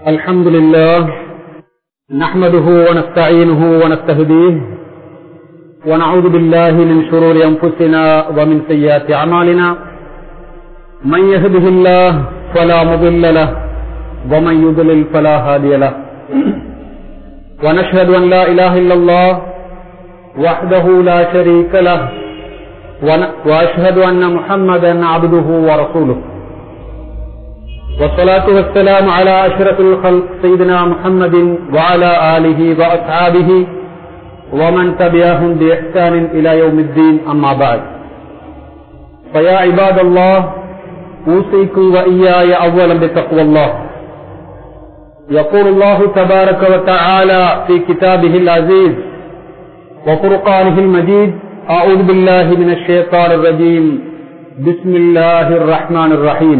الحمد لله نحمده ونستعينه ونستهديه ونعوذ بالله من شرور أنفسنا ومن سيئات أعمالنا من يهده الله فلا مضل له ومن يضلل فلا هادي له ونشهد أن لا إله إلا الله وحده لا شريك له وأشهد أن محمدا عبده ورسوله والصلاة والسلام على أشرف الخلق سيدنا محمد وعلى آله وأصحابه ومن تبعهم بإحسان إلى يوم الدين أما بعد فيا عباد الله أوصيكم وإياي أولا بتقوى الله يقول الله تبارك وتعالى في كتابه العزيز وفرقانه المجيد أعوذ بالله من الشيطان الرجيم بسم الله الرحمن الرحيم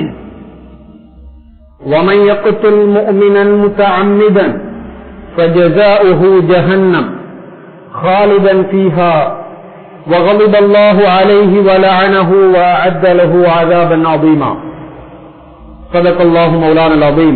ومن يقتل مؤمنا متعمدا فجزاؤه جهنم خالدا فيها وغضب الله عليه ولعنه وأعد له عذابا عظيما صدق الله مولانا العظيم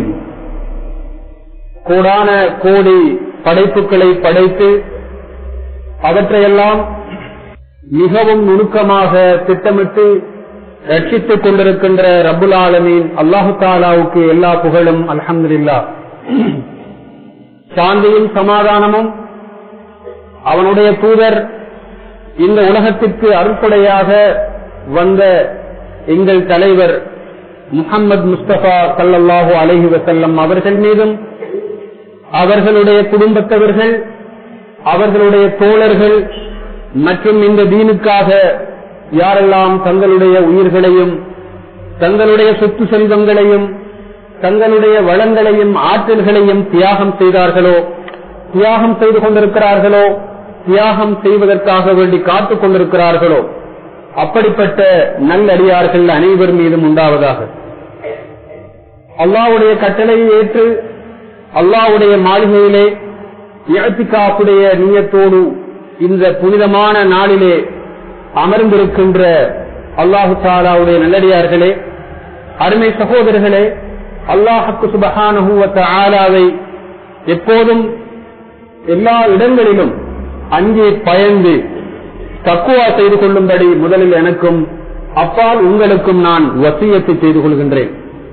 கூடான கோடி படைப்புகளை படைத்து அவற்றையெல்லாம் மிகவும் நுணுக்கமாக திட்டமிட்டு ரட்சித்துக் கொண்டிருக்கின்ற ரபுல் ஆலமீன் அல்லாஹு தாலாவுக்கு எல்லா புகழும் அலமதுல்லா சாந்தியும் சமாதானமும் அவனுடைய தூதர் இந்த உலகத்திற்கு அருப்படையாக வந்த எங்கள் தலைவர் முகமது முஸ்தபா சல்லாஹூ அலஹி வசல்லம் அவர்கள் மீதும் அவர்களுடைய குடும்பத்தவர்கள் அவர்களுடைய தோழர்கள் மற்றும் இந்த தீனுக்காக யாரெல்லாம் தங்களுடைய உயிர்களையும் தங்களுடைய சொத்து செல்வங்களையும் தங்களுடைய வளங்களையும் ஆற்றல்களையும் தியாகம் செய்தார்களோ தியாகம் செய்து கொண்டிருக்கிறார்களோ தியாகம் செய்வதற்காக வேண்டி காத்துக் கொண்டிருக்கிறார்களோ அப்படிப்பட்ட நல்லடியார்கள் அனைவர் மீதும் உண்டாவதாக அல்லாவுடைய கட்டளையை ஏற்று அல்லாவுடைய மாளிகையிலே இழத்திக்காப்புடைய நீயத்தோடு இந்த புனிதமான நாளிலே அமர்ந்திருக்கின்ற அல்லாஹு தாலாவுடைய நல்லடியார்களே அருமை சகோதரர்களே அல்லாஹுக்கு சுபகானுவத்த ஆலாவை எப்போதும் எல்லா இடங்களிலும் அங்கே பயந்து தக்குவா செய்து கொள்ளும்படி முதலில் எனக்கும் அப்பால் உங்களுக்கும் நான் வசியத்தை செய்து கொள்கின்றேன்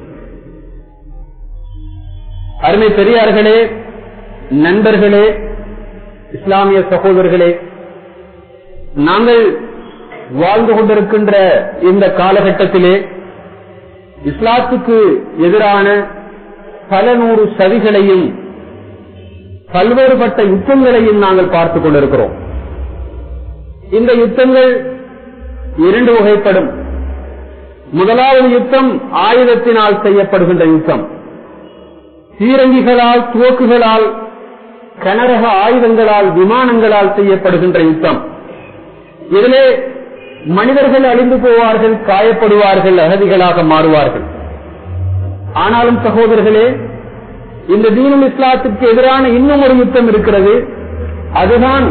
அருமை பெரியார்களே நண்பர்களே இஸ்லாமிய சகோதரர்களே நாங்கள் வாழ்ந்து கொண்டிருக்கின்ற இந்த காலகட்டத்திலே இஸ்லாத்துக்கு எதிரான பல நூறு சதிகளையும் பல்வேறுபட்ட யுத்தங்களையும் நாங்கள் பார்த்துக் கொண்டிருக்கிறோம் இந்த யுத்தங்கள் இரண்டு வகைப்படும் முதலாவது யுத்தம் ஆயுதத்தினால் செய்யப்படுகின்ற யுத்தம் சீரங்கிகளால் துவக்குகளால் கனரக ஆயுதங்களால் விமானங்களால் செய்யப்படுகின்ற யுத்தம் இதிலே மனிதர்கள் அழிந்து போவார்கள் காயப்படுவார்கள் அகதிகளாக மாறுவார்கள் ஆனாலும் சகோதரர்களே இந்த தீனுல் இஸ்லாத்துக்கு எதிரான இன்னும் ஒரு யுத்தம் இருக்கிறது அதுதான்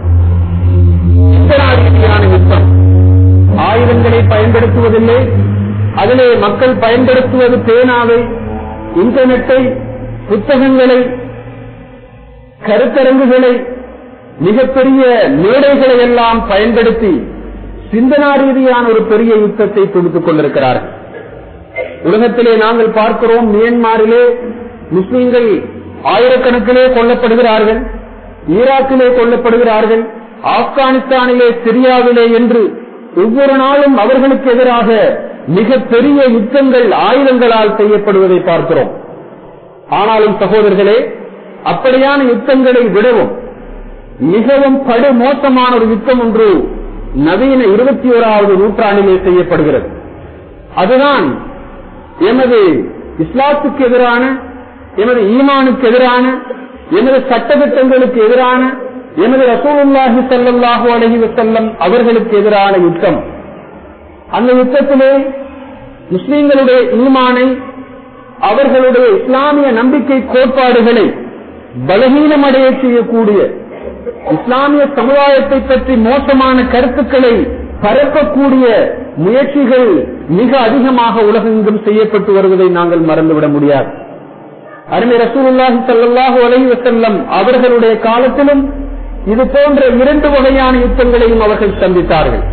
யுத்தம் ஆயுதங்களை பயன்படுத்துவதில்லை அதிலே மக்கள் பயன்படுத்துவது பேனாவை இன்டர்நெட்டை புத்தகங்களை கருத்தரங்குகளை மிகப்பெரிய மேடைகளை எல்லாம் பயன்படுத்தி சிந்தனா ரீதியான ஒரு பெரிய யுத்தத்தை கொடுத்துக் கொண்டிருக்கிறார்கள் உலகத்திலே நாங்கள் பார்க்கிறோம் மியன்மாரிலே முஸ்லீம்கள் ஆயிரக்கணக்கிலே கொல்லப்படுகிறார்கள் ஈராக்கிலே கொல்லப்படுகிறார்கள் ஆப்கானிஸ்தானிலே சிரியாவிலே என்று ஒவ்வொரு நாளும் அவர்களுக்கு எதிராக மிக பெரிய யுத்தங்கள் ஆயுதங்களால் செய்யப்படுவதை பார்க்கிறோம் ஆனாலும் சகோதரர்களே அப்படியான யுத்தங்களை விடவும் மிகவும் படு மோசமான ஒரு யுத்தம் ஒன்று நவீன இருபத்தி ஓராவது நூற்றாண்டிலே செய்யப்படுகிறது அதுதான் எமது இஸ்லாத்துக்கு எதிரான எமது ஈமானுக்கு எதிரான எமது சட்டத்திட்டங்களுக்கு எதிரான எமது ரசூலுல்லாஹி சல்லாஹூ அலஹி வசல்லம் அவர்களுக்கு எதிரான யுத்தம் அந்த யுத்தத்திலே முஸ்லீம்களுடைய ஈமானை அவர்களுடைய இஸ்லாமிய நம்பிக்கை கோட்பாடுகளை பலகீனமடைய செய்யக்கூடிய இஸ்லாமிய சமுதாயத்தை பற்றி மோசமான கருத்துக்களை பரப்பக்கூடிய முயற்சிகள் மிக அதிகமாக உலகெங்கும் செய்யப்பட்டு வருவதை நாங்கள் மறந்துவிட முடியாது அருமை ரசூலுல்லாஹி ஸல்லல்லாஹு அலைஹி வஸல்லம் அவர்களுடைய காலத்திலும் இது போன்ற இரண்டு வகையான யுத்தங்களையும் அவர்கள் சந்தித்தார்கள்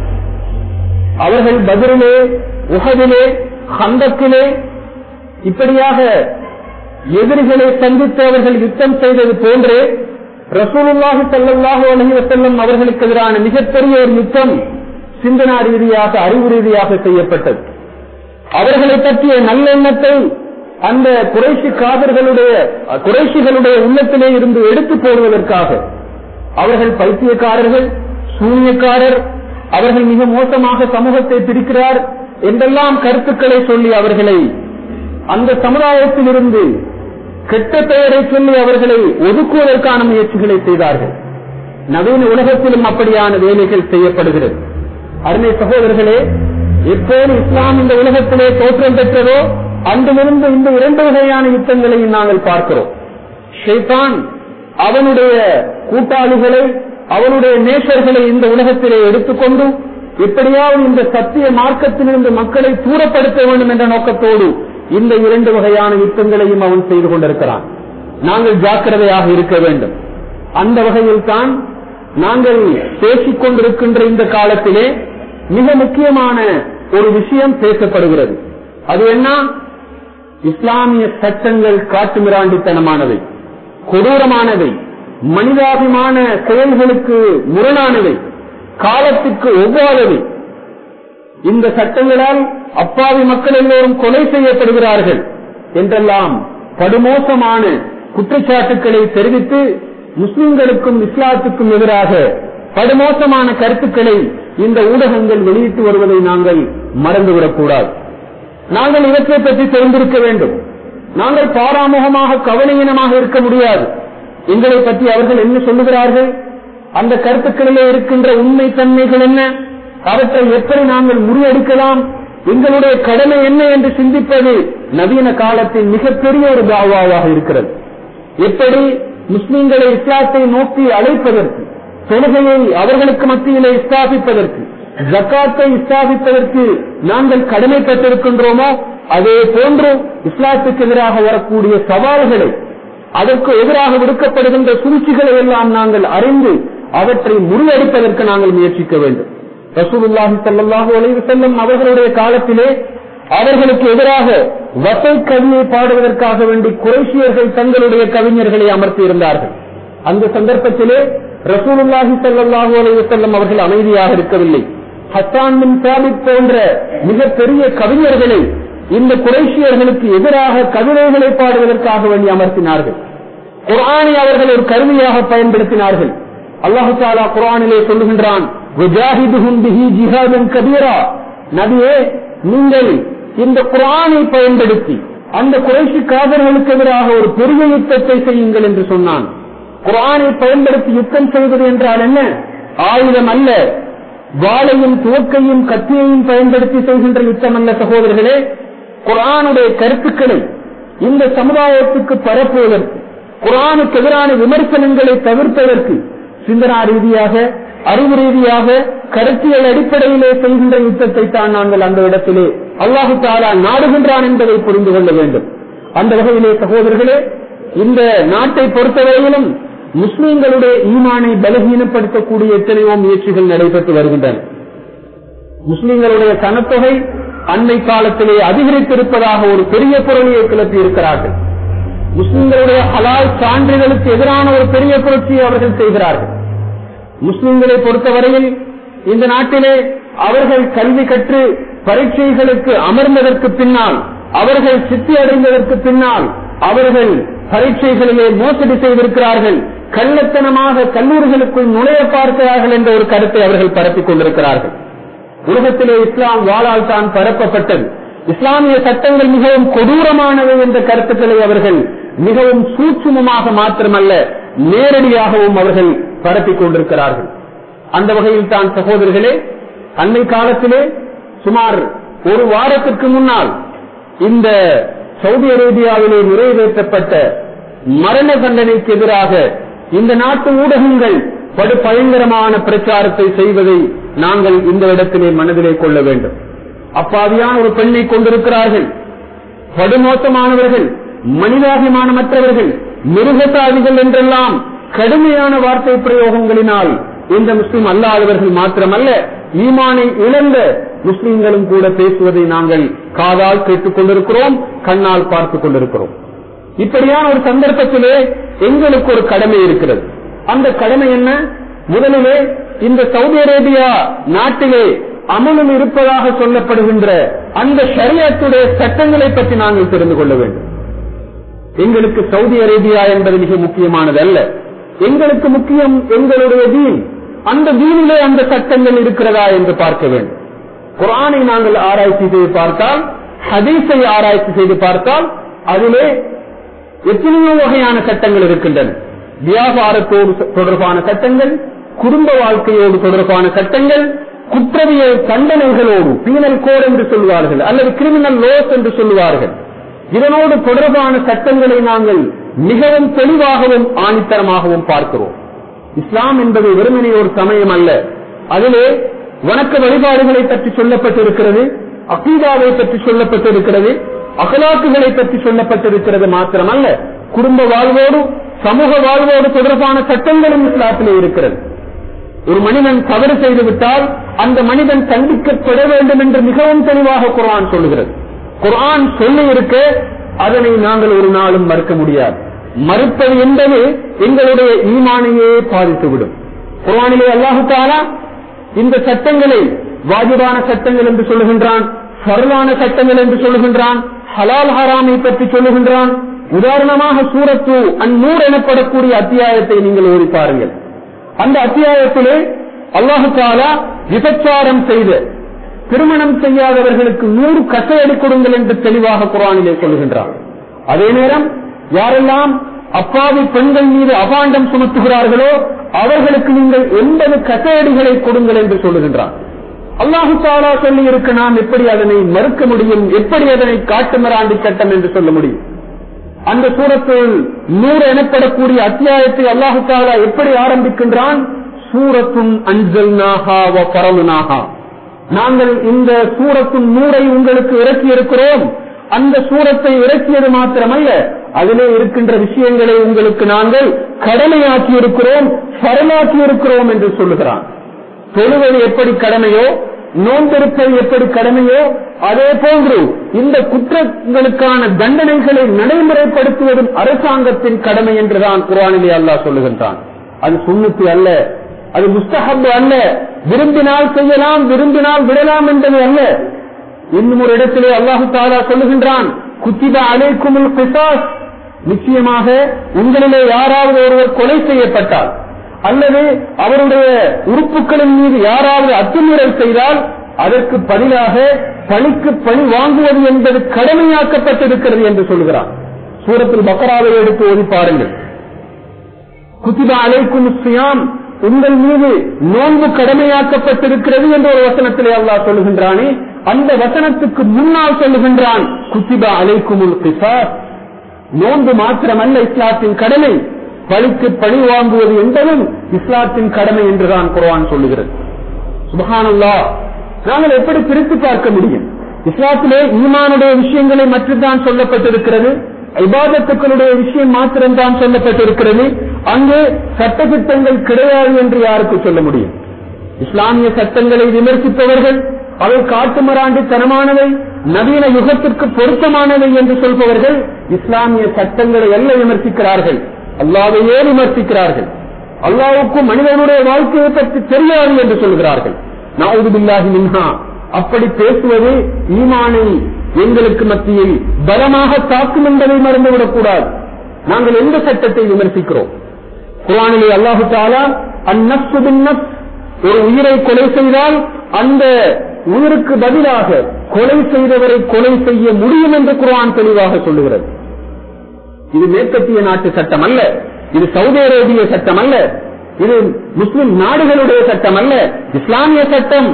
அவர்கள் பதிலே உகதிலே ஹந்தக்கிலே இப்படியாக எதிரிகளை சந்தித்து அவர்கள் யுத்தம் செய்தது போன்று ரசூலுல்லாஹி ஸல்லல்லாஹு அலைஹி வஸல்லம் அவர்களுக்கு எதிரான மிகப்பெரிய ஒரு யுத்தம் சிந்தனா ரீதியாக அறிவு ரீதியாக செய்யப்பட்டது அவர்களை பற்றிய நல்லெண்ணத்தை அந்த குறைசி காதர்களுடைய குறைசிகளுடைய உள்ளத்திலே இருந்து எடுத்து போடுவதற்காக அவர்கள் பைத்தியக்காரர்கள் சூன்யக்காரர் அவர்கள் மிக மோசமாக சமூகத்தை பிரிக்கிறார் என்றெல்லாம் கருத்துக்களை சொல்லி அவர்களை அந்த சமுதாயத்தில் இருந்து கெட்ட பெயரை சொல்லி அவர்களை ஒதுக்குவதற்கான முயற்சிகளை செய்தார்கள் நவீன உலகத்திலும் அப்படியான வேலைகள் செய்யப்படுகிறது அருமை சகோதரர்களே எப்போது இஸ்லாம் இந்த உலகத்திலே தோற்றம் பெற்றதோ அன்றிலிருந்து இந்த இரண்டு வகையான யுத்தங்களையும் நாங்கள் பார்க்கிறோம் ஷைத்தான் அவனுடைய கூட்டாளிகளை அவனுடைய நேசர்களை இந்த உலகத்திலே எடுத்துக்கொண்டு எப்படியாவது இந்த சத்திய மார்க்கத்திலிருந்து மக்களை தூரப்படுத்த வேண்டும் என்ற நோக்கத்தோடு இந்த இரண்டு வகையான யுத்தங்களையும் அவன் செய்து கொண்டிருக்கிறான் நாங்கள் ஜாக்கிரதையாக இருக்க வேண்டும் அந்த வகையில் தான் நாங்கள் பேசிக் கொண்டிருக்கின்ற இந்த காலத்திலே மிக முக்கியமான ஒரு விஷயம் பேசப்படுகிறது அது என்ன இஸ்லாமிய சட்டங்கள் காட்டுமிராண்டித்தனமானவை கொடூரமானவை மனிதாபிமான செயல்களுக்கு முரணானவை காலத்துக்கு ஒவ்வாதவை இந்த சட்டங்களால் அப்பாவி மக்கள் எல்லோரும் கொலை செய்யப்படுகிறார்கள் என்றெல்லாம் படுமோசமான குற்றச்சாட்டுக்களை தெரிவித்து முஸ்லிம்களுக்கும் இஸ்லாத்துக்கும் எதிராக படுமோசமான கருத்துக்களை இந்த ஊடகங்கள் வெளியிட்டு வருவதை நாங்கள் மறந்துவிடக்கூடாது நாங்கள் இவற்றை பற்றி தெரிந்திருக்க வேண்டும் நாங்கள் பாராமுகமாக கவலையினமாக இருக்க முடியாது எங்களை பற்றி அவர்கள் என்ன சொல்லுகிறார்கள் அந்த கருத்துக்களிலே இருக்கின்ற உண்மை தன்மைகள் என்ன அவற்றை எப்படி நாங்கள் முறியடிக்கலாம் எங்களுடைய கடமை என்ன என்று சிந்திப்பது நவீன காலத்தின் மிகப்பெரிய ஒரு தாவாவாக இருக்கிறது எப்படி முஸ்லிம்களை இஸ்லாத்தை நோக்கி அழைப்பதற்கு தொழுகையை அவர்களுக்கு மத்தியிலே ஸ்தாபிப்பதற்கு ஜக்காத்தை ஸ்தாபிப்பதற்கு நாங்கள் கடமைப்பட்டிருக்கின்றோமோ அதே போன்று இஸ்லாத்துக்கு எதிராக வரக்கூடிய சவால்களை அதற்கு எதிராக விடுக்கப்படுகின்ற சூழ்ச்சிகளை எல்லாம் நாங்கள் அறிந்து அவற்றை முறியடிப்பதற்கு நாங்கள் முயற்சிக்க வேண்டும் ரசூலுல்லாஹி ஸல்லல்லாஹு அலைஹி வஸல்லம் அவர்களுடைய காலத்திலே அவர்களுக்கு எதிராக வசை கவியை பாடுவதற்காக வேண்டி குறைசியர்கள் தங்களுடைய கவிஞர்களை அமர்த்தி இருந்தார்கள் அந்த சந்தர்ப்பத்திலே ரசூலுல்லாஹி ஸல்லல்லாஹு அலைஹி வஸல்லம் அவர்கள் அமைதியாக இருக்கவில்லை ஹஸ்ஸான் பின் சாபித் போன்ற மிகப்பெரிய கவிஞர்களை இந்த குறைசியர்களுக்கு எதிராக கவிதைகளை பாடுவதற்காக வேண்டி அமர்த்தினார்கள் குர்ஆனை அவர்கள் ஒரு கருவியாக பயன்படுத்தினார்கள் அல்லாஹு தாலா குர்ஆனிலே சொல்லுகின்றான் கபீரா நபியே நீங்கள் இந்த குரானை பயன்படுத்தி அந்த குறைசி காதர்களுக்கு எதிராக ஒரு பெரிய யுத்தத்தை செய்யுங்கள் என்று சொன்னான் குரானை பயன்படுத்தி யுத்தம் செய்வது என்றால் என்ன ஆயுதம் அல்ல வாளையும் துவக்கையும் கத்தியையும் பயன்படுத்தி செய்கின்ற யுத்தம் அல்ல சகோதரர்களே குரானுடைய கருத்துக்களை இந்த சமுதாயத்துக்கு பரப்புவதற்கு குரானுக்கு எதிரான விமர்சனங்களை தவிர்ப்பதற்கு சிந்தனா ரீதியாக அறிவு ரீதியாக கருத்தியல் அடிப்படையிலே செய்கின்ற யுத்தத்தை தான் நாங்கள் அந்த இடத்திலே அல்லாஹு தாலா நாடுகின்றான் என்பதை புரிந்து கொள்ள வேண்டும் அந்த வகையிலே சகோதரர்களே இந்த நாட்டை பொறுத்தவரையிலும் முஸ்லிம்களுடைய ஈமானை பலகீனப்படுத்தக்கூடிய எத்தனையோ முயற்சிகள் நடைபெற்று வருகின்றன முஸ்லிம்களுடைய சனத்தொகை அண்மை காலத்திலே அதிகரித்திருப்பதாக ஒரு பெரிய பொருளியை கிளப்பி இருக்கிறார்கள் முஸ்லிம்களுடைய ஹலால் சான்றிதழுக்கு எதிரான ஒரு பெரிய புரட்சியை அவர்கள் செய்கிறார்கள் முஸ்லிம்களை பொறுத்தவரையில் இந்த நாட்டிலே அவர்கள் கல்வி கற்று பரீட்சைகளுக்கு அமர்ந்ததற்கு பின்னால் அவர்கள் சித்தி அடைந்ததற்கு பின்னால் அவர்கள் பரீட்சைகளிலே மோசடி செய்திருக்கிறார்கள் கள்ளத்தனமாக கல்லூரிகளுக்குள் நுழைய பார்க்கிறார்கள் என்ற ஒரு கருத்தை அவர்கள் பரப்பிக் கொண்டிருக்கிறார்கள் உலகத்திலே இஸ்லாம் வாழால் தான் பரப்பப்பட்டது இஸ்லாமிய சட்டங்கள் மிகவும் கொடூரமானவை என்ற கருத்துக்களை அவர்கள் மிகவும் சூட்சுமமாக மாத்திரமல்ல நேரடியாகவும் அவர்கள் பரப்பிக் கொண்டிருக்கிறார்கள் அந்த வகையில் தான் சகோதரர்களே அண்மை காலத்திலே சுமார் ஒரு வாரத்திற்கு முன்னால் இந்த சவுதி அரேபியாவிலே நிறைவேற்றப்பட்ட மரண தண்டனைக்கு எதிராக இந்த நாட்டு ஊடகங்கள் படு பயங்கரமான பிரச்சாரத்தை செய்வதை நாங்கள் இந்த இடத்திலே மனதிலே கொள்ள வேண்டும் அப்பாவியான ஒரு பெண்ணை கொண்டிருக்கிறார்கள் படுமோசமானவர்கள் மனிதாபிமானமற்றவர்கள் மிருகசாதிகள் என்றெல்லாம் கடுமையான வார்த்தை பிரயோகங்களினால் இந்த முஸ்லிம் அல்லாதவர்கள் மாத்திரமல்ல ஈமானை இழந்த முஸ்லிம்களும் கூட பேசுவதை நாங்கள் காதால் கேட்டுக் கொண்டிருக்கிறோம் கண்ணால் பார்த்துக் கொண்டிருக்கிறோம் இப்படியான ஒரு சந்தர்ப்பத்திலே எங்களுக்கு ஒரு கடமை இருக்கிறது அந்த கடமை என்ன முதலிலே இந்த சவுதி அரேபியா நாட்டிலே அமலில் இருப்பதாக சொல்லப்படுகின்ற அந்த ஷரியத்துடைய சட்டங்களை பற்றி நாங்கள் தெரிந்து கொள்ள வேண்டும் எங்களுக்கு சவுதி அரேபியா என்பது மிக முக்கியமானது அல்ல எங்களுக்கு முக்கியம் எங்களுடைய தீன் அந்த தீனிலே அந்த சட்டங்கள் இருக்கிறதா என்று பார்க்க வேண்டும் குரானை நாங்கள் ஆராய்ச்சி செய்து பார்த்தால் ஹதீஸை ஆராய்ச்சி செய்து பார்த்தால் அதிலே எத்தனையோ வகையான சட்டங்கள் இருக்கின்றன வியாபாரத்தோடு தொடர்பான சட்டங்கள் குடும்ப வாழ்க்கையோடு தொடர்பான சட்டங்கள் குற்றவியல் தண்டனைகளோடு பீனல் கோட் என்று சொல்வார்கள் அல்லது கிரிமினல் லோஸ் என்று சொல்லுவார்கள் இதனோடு தொடர்பான சட்டங்களை நாங்கள் மிகவும் தெளிவாகவும் ஆணித்தரமாகவும் பார்க்கிறோம் இஸ்லாம் என்பது வெறுமனே ஒரு சமயம் அல்ல அதிலே வணக்க வழிபாடுகளை பற்றி சொல்லப்பட்டிருக்கிறது அகீதாவை பற்றி சொல்லப்பட்டிருக்கிறது அகலாக்குகளை பற்றி சொல்லப்பட்டிருக்கிறது மாத்திரமல்ல குடும்ப வாழ்வோடு சமூக வாழ்வோடு தொடர்பான சட்டங்களும் இஸ்லாத்திலே இருக்கிறது ஒரு மனிதன் தவறு செய்து விட்டால் அந்த மனிதன் தண்டிக்கப்பட வேண்டும் என்று மிகவும் தெளிவாக குரான் சொல்லுகிறது குரான் சொல்லி இருக்க அதனை நாங்கள் ஒரு நாளும் மறுக்க முடியாது மறுப்பது என்பது எங்களுடைய ஈமானையே பாதித்துவிடும் குரானிலே அல்லாஹு தாலா இந்த சட்டங்களை வாஜிபான சட்டங்கள் என்று சொல்லுகின்றான் சரளான சட்டங்கள் என்று சொல்லுகின்றான் ஹலால் ஹராமை பற்றி சொல்லுகின்றான் உதாரணமாக சூரத்து அந்நூறு எனப்படக்கூடிய அத்தியாயத்தை நீங்கள் ஓடி பாருங்கள் அந்த அத்தியாயத்திலே அல்லாஹு தாலா விபச்சாரம் செய்து திருமணம் செய்யாதவர்களுக்கு நூறு கசையடி கொடுங்கள் என்று தெளிவாக குரானிலே சொல்லுகின்றார் அதே நேரம் யாரெல்லாம் அப்பாவி பெண்கள் மீது அபாண்டம் சுமத்துகிறார்களோ அவர்களுக்கு நீங்கள் எண்பது கசையடிகளை கொடுங்கள் என்று சொல்லுகின்றார் அல்லாஹு தாலா சொல்லி இருக்க நாம் எப்படி அதனை மறுக்க முடியும் எப்படி அதனை காட்டுமராண்டி சட்டம் என்று சொல்ல முடியும் அந்த சூரத்தில் நூறு எனப்படக்கூடிய அத்தியாயத்தை அல்லாஹு தாலா எப்படி ஆரம்பிக்கின்றான் சூரத்தும் அஞ்சல் நாகா பரவுனாகா நாங்கள் இந்த சூரத்தின் நூறை உங்களுக்கு இறக்கி இருக்கிறோம் அந்த சூரத்தை இறக்கியது மாத்திரமல்ல அதிலே இருக்கின்ற விஷயங்களை உங்களுக்கு நாங்கள் கடமையாக்கி இருக்கிறோம் சரமாக்கி இருக்கிறோம் என்று சொல்லுகிறான் தொழுவது எப்படி கடமையோ நோன்பிருப்பது எப்படி கடமையோ அதே போன்று இந்த குற்றங்களுக்கான தண்டனைகளை நடைமுறைப்படுத்துவதும் அரசாங்கத்தின் கடமை என்றுதான் குரானிலே அல்லாஹ் சொல்லுகின்றான் அது சுண்ணத்து அல்ல அது முஸ்தஹப் அல்ல விரும்பினால் செய்யலாம் விரும்பினால் விடலாம் என்பது அல்ல இன்னும் ஒரு இடத்திலே அல்லாஹு தாலா சொல்லுகின்றான் குத்திப அலைக்குமுல் பிசாஸ் நிச்சயமாக உங்களிலே யாராவது ஒருவர் கொலை செய்யப்பட்டால் அல்லது அவருடைய உறுப்புகளின் மீது யாராவது அத்துமீறல் செய்தால் அதற்கு பதிலாக பழிக்கு பழி வாங்குவது என்பது கடமையாக்கப்பட்டிருக்கிறது என்று சொல்கிறார் சூரத்தில் பக்கராவை எடுத்து ஓதி பாருங்கள் குத்திபா அலைக்கும் சியாம் உங்கள் மீது நோன்பு கடமையாக்கப்பட்டிருக்கிறது என்ற ஒரு வசனத்திலே அல்லாஹ் சொல்லுகின்றானே அந்த வசனத்துக்கு முன்னால் சொல்லுகின்றான் குத்திபா அலைக்குமுல் கிசாஸ் நோன்பு மாத்திரமல்ல இஸ்லாத்தின் கடமை பழிக்கு பழி வாங்குவது என்பதும் இஸ்லாத்தின் கடமை என்றுதான் குர்ஆன் சொல்லுகிறது சுபஹானல்லா நாங்கள் எப்படி பிரித்து பார்க்க முடியும் இஸ்லாத்திலே ஈமானுடைய விஷயங்களை மட்டும்தான் சொல்லப்பட்டிருக்கிறது இபாதத்துக்களுடைய விஷயம் மாத்திரம்தான் சொல்லப்பட்டிருக்கிறது அங்கே சட்டத்திட்டங்கள் கிடையாது என்று யாருக்கு சொல்ல முடியும் இஸ்லாமிய சட்டங்களை விமர்சிப்பவர்கள் அவை காட்டுமராண்டித்தனமானவை நவீன யுகத்திற்கு பொருத்தமானவை என்று சொல்பவர்கள் இஸ்லாமிய சட்டங்களை அல்ல விமர்சிக்கிறார்கள் அல்லாவையே விமர்சிக்கிறார்கள் அல்லாவுக்கும் மனிதனுடைய வாழ்க்கையை பற்றி தெரியாது என்று சொல்கிறார்கள் நாவுது பில்லாஹி மின்ஹா அப்படி பேசுவது ஈமானை எங்களுக்கு மத்தியில் பலமாக தாக்கும் என்பதை மறந்துவிடக் கூடாது நாங்கள் எந்த சட்டத்தை விமர்சிக்கிறோம் குரானிலே அல்லாஹு தாலா அந்நப்சு பின்னப் ஒரு உயிரை கொலை செய்தால் அந்த உயிருக்கு பதிலாக கொலை செய்தவரை கொலை செய்ய முடியும் என்று குரான் தெளிவாக சொல்லுகிறது இது மேற்கத்திய நாட்டு சட்டம் அல்ல இது சவுதி அரேபிய சட்டம் அல்ல இது முஸ்லிம் நாடுகளுடைய சட்டம் அல்ல இஸ்லாமிய சட்டம்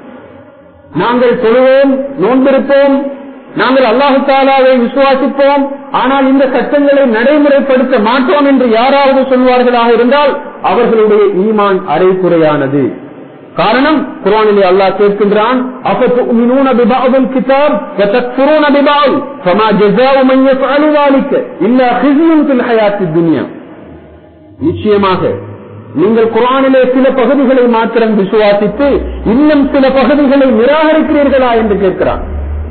நாங்கள் தொழுவோம் நோன்பிருப்போம் நாங்கள் அல்லாஹு தாலாவை விசுவாசிப்போம் ஆனால் இந்த சட்டங்களை நடைமுறைப்படுத்த மாட்டோம் என்று யாராவது சொல்வார்களாக இருந்தால் அவர்களுடைய ஈமான் அரைக்குறையானது காரணம் குரானிலே அல்லாஹ் கேட்கின்றான் أَفَتُؤْمِنُونَ بِبَعْضِ الْكِتَابِ وَتَكْفُرُونَ بِبَعْضٍ فَمَا جَزَاءُ مَنْ يَفْعَلُ ذَلِكَ إِلَّا خِزْيٌ فِي الْحَيَاةِ الدُّنْيَا நிச்சயமாக நீங்கள் குரானிலே சில பகுதிகளை மாத்திரம் விசுவாசித்து இன்னும் சில பகுதிகளை நிராகரிக்கிறீர்களா என்று கேட்கிறான்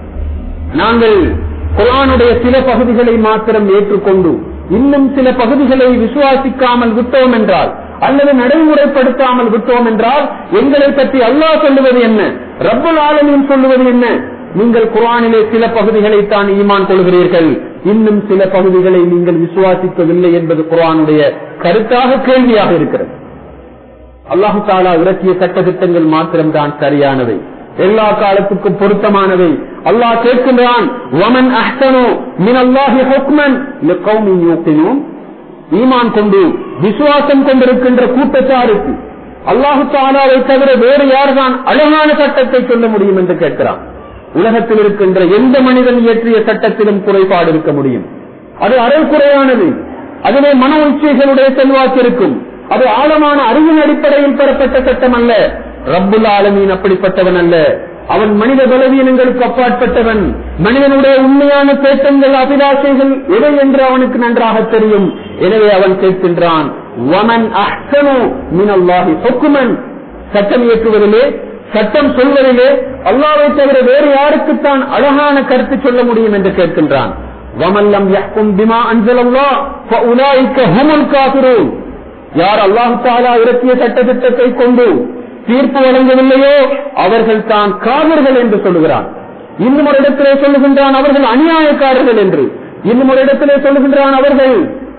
நாங்கள் குரானுடைய சில பகுதிகளை மாத்திரம் ஏற்றுக்கொண்டு இன்னும் சில பகுதிகளை விசுவாசிக்காமல் விட்டோம் என்றால் அல்லது நடைமுறைப்படுத்தாமல் விட்டோம் என்றால் எங்களை பற்றி அல்லாஹ் சொல்லுவது என்ன ரப்பல் ஆலமீன் சொல்லுவது என்ன நீங்கள் குரானிலே சில பகுதிகளை தான் ஈமான் கொள்கிறீர்கள் இன்னும் சில பகுதிகளை நீங்கள் விசுவாசிக்கவில்லை என்பது குரானுடைய கருத்தாக கேள்வியாக இருக்கிறது அல்லாஹு தாலா இறக்கிய சட்டத்திட்டங்கள் மாத்திரம்தான் சரியானவை எல்லா காலத்துக்கும் பொருத்தமானவை அல்லாஹ் கேட்கின்றான் வமன் அஹ்சனோ மின் அல்லாஹி ஹுக்மன் லிகௌமின் யூக்கினூன் ஈமான் கொண்டு விசுவாசம் கொண்டிருக்கின்ற கூட்டத்தாருக்கு அல்லாஹு தாலாவை தவிர வேறு யார்தான் அழகான சட்டத்தை சொல்ல முடியும் என்று கேட்கிறான் உலகத்தில் இருக்கின்ற எந்த மனிதன் இயற்றிய சட்டத்திலும் குறைபாடு இருக்க முடியும் அது அரைக்குறையானது அதிலே மன உச்சைகளுடைய செல்வாக்கு இருக்கும் அது ஆழமான அறிவின் அடிப்படையில் பெறப்பட்ட சட்டம் அல்ல ரப்புல் ஆலமீன் அப்படிப்பட்டவன் அல்ல அவன் மனித பலவீனங்களுக்கு அப்பாற்பட்டவன் மனிதனுடைய உண்மையான தேட்டங்கள் அபிலாஷைகள் எவை என்று அவனுக்கு நன்றாக தெரியும் எனவே அவன் கேட்கின்றான் வமன் அஹ்சனு மினல்லாஹி ஹுக்மன் சட்டம் இயக்குவதிலே சட்டம் சொல்வதிலே அல்லாவை தவிர வேறு யாருக்குத்தான் அழகான கருத்து சொல்ல முடியும் என்று கேட்கின்றான் வமல்லம் யஹ்கும் பிமா அன்சலல்லாஹ் ஃபஉலாயிக ஹுமுல் காஃபிரூன் யார் அல்லாஹ் தாலா இறக்கிய சட்டத்திட்டத்தை கொண்டு தீர்ப்பு வழங்கவில்லையோ அவர்கள் தான் காவிர்கள் என்று சொல்லுகிறான் இன்னும் ஒரு இடத்திலே சொல்லுகின்றான் அவர்கள் அநியாயக்காரர்கள் என்று இன்னும் ஒரு இடத்திலே சொல்லுகின்றான் அவர்கள்